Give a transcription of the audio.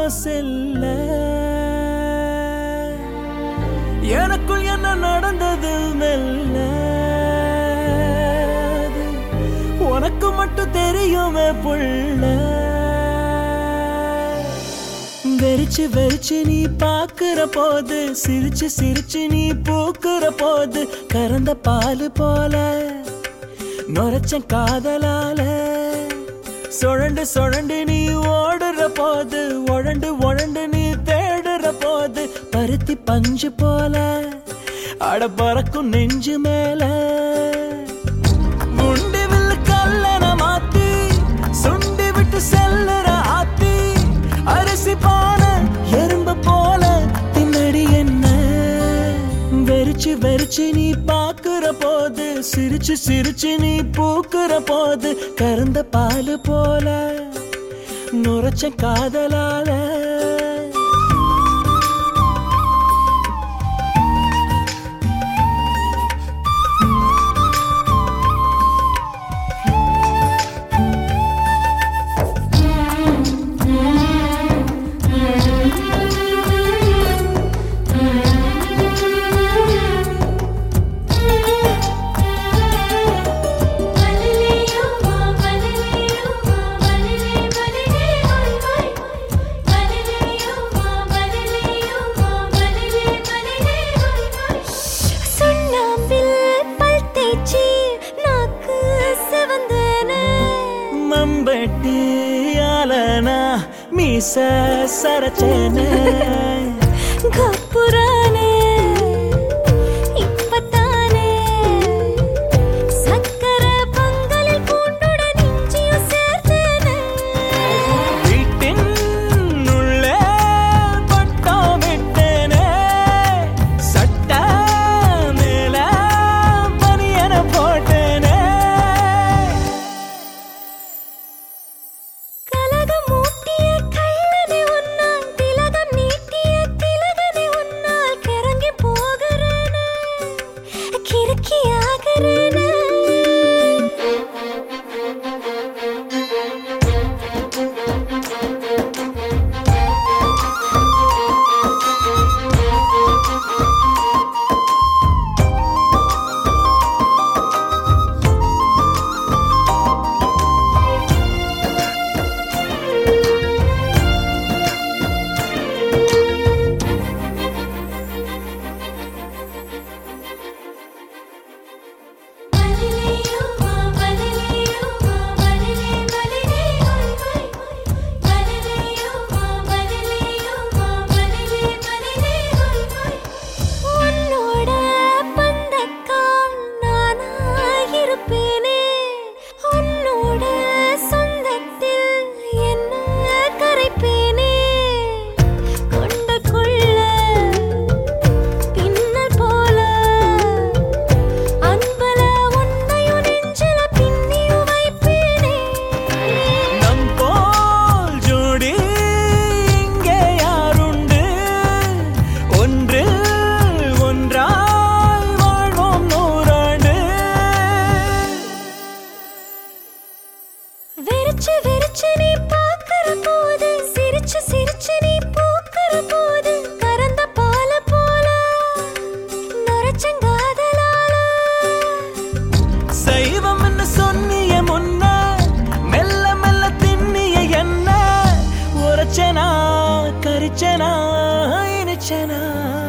செல்ல எனக்குள் என்ன நடந்தது மெல்ல அது உனக்கு மட்டும் தெரியுமே புள்ள வெறிச்சு வெறிச்சு நீ பாக்குற போது சிரிச்சு சிரிச்சு நீ பூக்குற போது கறந்த பால் போல நுரைச்ச காதலால சுழண்டு சுழண்டு நீ ஓடுற போது உழண்டு உழண்டு நீ தேடுற போது பருத்தி பஞ்சு போல அட பறக்கும் நெஞ்சு மேல குண்டு வில்லு கல்லன மாத்தி சுண்டி விட்டு செல்லுற ஆத்தி அரிசி பான எறும்பு போல பின்னாடி என்ன வெறிச்சு வெறிச்சு நீ பாக்குற போது சிரிச்சு சிரிச்சு நீ பூக்குற போது கறந்த பால் போல நுரைச்ச காதலால மலலேயோ மா மலலேயோ மா மலலே மலலே ஹாய் ஹாய் மலலேயோ மா மலலேயோ மா மலலே மலலே ஹாய் ஹாய் சுண்ணாம்பில் பல் தேய்ச்சி நாக்கு செவந்தன மம்பட்டி ஆலனா மீச சரச்சேனே கப்புரானே இப்பத்தானே சக்கர பொங்கலில் பூண்டுடன் இஞ்சியும் சேர்த்தேனே வீட்டின் உள்ளே பட்டாமிட்டேனே சட்ட மேல பனியன போட்டேனே கலகம் மூட்டிய கள்ளனை உன்னால் திலகம் நீட்டிய திலகனை உன்னால் கிறங்கி போகிறேனே கிறுக்கி ஆகிறேனே மலலேயோ மா மலலேயோ மா மலலே மலலே ஹாய் ஹாய் மலலேயோ மா மலலேயோ மா மலலே மலலே ஹாய் ஹாய் உன்னோட பந்தக்கால் நானாயிருப்பேனே உன்னோட சொந்தத்தில் என்ன கரைப்பேனே கொண்டக்குள்ள பின்னல் போல அன்பல உன்னையும் நெஞ்சில பின்னியும் வைப்பேனே நம் போல் ஜோடி இங்கே யாருண்டு ஒன்றில் ஒன்றாய் வாழ்வோம் நூறாண்டு வெறிச்சு வெறிச்சு நீ பாக்குற போது சிரிச்சு சிரிச்சு நீ பூக்குற போது கறந்த பால போல நுரைச்சங்காதலால சைவம் என்ன சொன்னிய முன்ன மெல்ல மெல்ல திண்ணிய என்ன உரைச்சனா கரிச்சனா இனிச்சனா